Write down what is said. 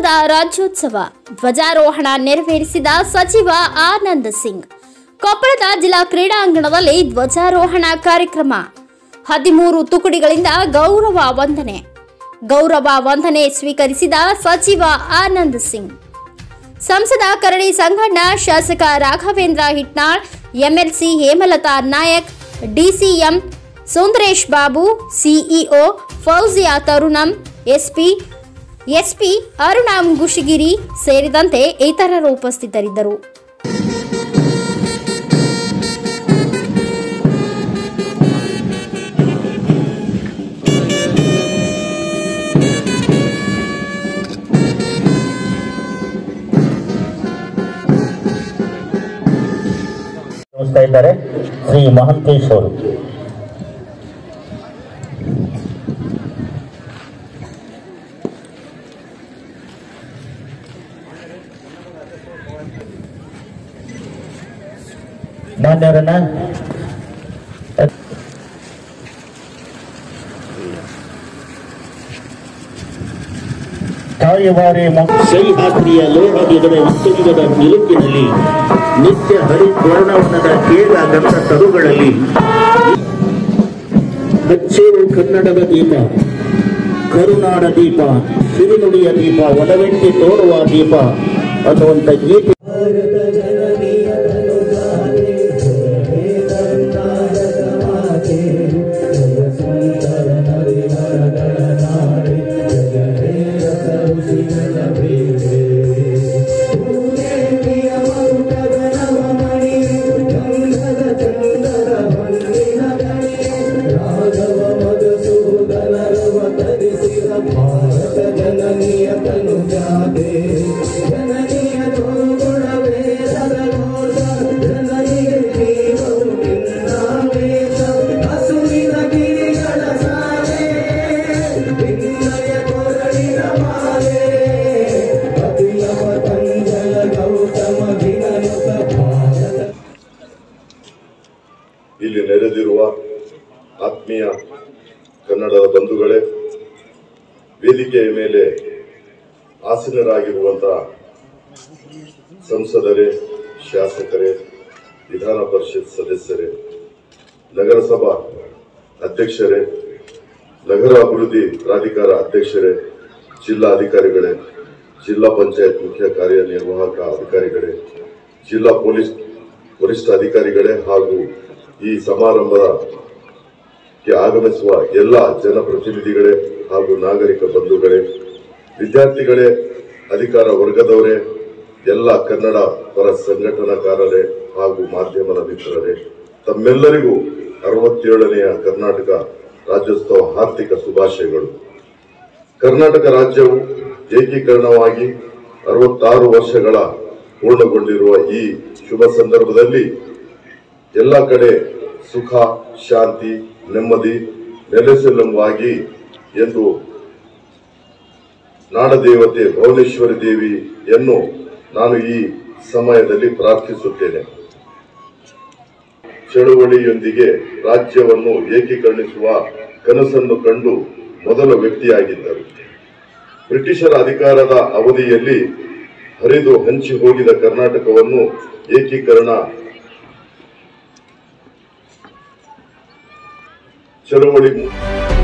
ಕನ್ನಡದ ರಾಜ್ಯೋತ್ಸವ ಧ್ವಜಾರೋಹಣ ನೆರವೇರಿಸಿದ ಸಚಿವ ಆನಂದ್ ಸಿಂಗ್ ಕೊಪ್ಪಳದ ಜಿಲ್ಲಾ ಕ್ರೀಡಾಂಗಣದಲ್ಲಿ ಧ್ವಜಾರೋಹಣ ಕಾರ್ಯಕ್ರಮ ಹದಿಮೂರು ತುಕಡಿಗಳಿಂದ ಗೌರವ ವಂದನೆ ಗೌರವ ವಂದನೆ ಸ್ವೀಕರಿಸಿದ ಸಚಿವ ಆನಂದ್ ಸಿಂಗ್ ಸಂಸದ ಕರಡಿ ಸಂಗಣ್ಣ ಶಾಸಕ Raghavendra Hitnal MLC Hemalatha Nayak DCM Sundaresh Babu CEO Fouzia Tarannum SP SP Arunangshu Giri ಸೇರಿದಂತೆ ಇತರರು ಉಪಸ್ಥಿತರಿದ್ದರು ನಡೆಸ್ತಾ ಇದ್ದಾರೆ ಶ್ರೀ ಮಹಂತೇಶ್ ಅವರು ಮಾನ್ಯವರನ್ನ ತಾಯಿವಾರಿ ಸಹ್ಯಾದ್ರಿಯ ಲೋಹದಿಗದ ಉತ್ತುಂಗದ ನಿಲುಕಿನಲ್ಲಿ ನಿತ್ಯ ಹರಿದ್ವರ್ಣವನದ ಕೇಳ ಗಂಧ ತರುಗಳಲ್ಲಿ ಹಚ್ಚೇವು ಕನ್ನಡದ ದೀಪ ಕರುನಾಡ ದೀಪ ಸಿರಿನುಡಿಯ ದೀಪ ಒಡವೆಟ್ಟಿ ತೋರುವ ದೀಪ ಅನ್ನುವಂಥ ಗೀತೆ ಇಲ್ಲಿ ನೆರೆದಿರುವ ಆತ್ಮೀಯ ಕನ್ನಡದ ಬಂಧುಗಳೇ ವೇದಿಕೆಯ ಮೇಲೆ ಆಸೀನರಾಗಿರುವಂತಹ ಸಂಸದರೇ ಶಾಸಕರೇ ವಿಧಾನ ಪರಿಷತ್ ಸದಸ್ಯರೇ ನಗರಸಭಾ ಅಧ್ಯಕ್ಷರೇ ನಗರ ಅಭಿವೃದ್ಧಿ ಪ್ರಾಧಿಕಾರ ಅಧ್ಯಕ್ಷರೇ ಜಿಲ್ಲಾ ಅಧಿಕಾರಿಗಳೇ ಜಿಲ್ಲಾ ಪಂಚಾಯತ್ ಮುಖ್ಯ ಕಾರ್ಯನಿರ್ವಾಹಕ ಅಧಿಕಾರಿಗಳೇ ಜಿಲ್ಲಾ ಪೊಲೀಸ್ ವರಿಷ್ಠ ಅಧಿಕಾರಿಗಳೇ ಹಾಗೂ ಈ ಸಮಾರಂಭಕ್ಕೆ ಆಗಮಿಸುವ ಎಲ್ಲ ಜನಪ್ರತಿನಿಧಿಗಳೇ ಹಾಗೂ ನಾಗರಿಕ ಬಂಧುಗಳೇ ವಿದ್ಯಾರ್ಥಿಗಳೇ ಅಧಿಕಾರ ವರ್ಗದವರೇ ಎಲ್ಲ ಕನ್ನಡ ಪರ ಸಂಘಟನಾಕಾರರೇ ಹಾಗೂ ಮಾಧ್ಯಮದ ಮಿತ್ರರೇ ತಮ್ಮೆಲ್ಲರಿಗೂ ಅರವತ್ತೇಳನೆಯ ಕರ್ನಾಟಕ ರಾಜ್ಯೋತ್ಸವ ಆರ್ಥಿಕ ಶುಭಾಶಯಗಳು ಕರ್ನಾಟಕ ರಾಜ್ಯವು ಏಕೀಕರಣವಾಗಿ ಅರವತ್ತಾರು ವರ್ಷಗಳ ಪೂರ್ಣಗೊಂಡಿರುವ ಈ ಶುಭ ಸಂದರ್ಭದಲ್ಲಿ ಎಲ್ಲ ಕಡೆ ಸುಖ ಶಾಂತಿ ನೆಮ್ಮದಿ ನೆಲೆಸಲುವಾಗಿ ಎಂದು ನಾಡದೇವತೆ ಭುವನೇಶ್ವರಿ ದೇವಿಯನ್ನು ನಾನು ಈ ಸಮಯದಲ್ಲಿ ಪ್ರಾರ್ಥಿಸುತ್ತೇನೆ ಚಳುವಳಿಯೊಂದಿಗೆ ರಾಜ್ಯವನ್ನು ಏಕೀಕರಣಿಸುವ ಕನಸನ್ನು ಕಂಡು ಮೊದಲ ವ್ಯಕ್ತಿಯಾಗಿದ್ದರು ಬ್ರಿಟಿಷರ ಅಧಿಕಾರದ ಅವಧಿಯಲ್ಲಿ ಹರಿದು ಹಂಚಿ ಹೋಗಿದ ಕರ್ನಾಟಕವನ್ನು ಏಕೀಕರಣ ಚಳುವಳಿ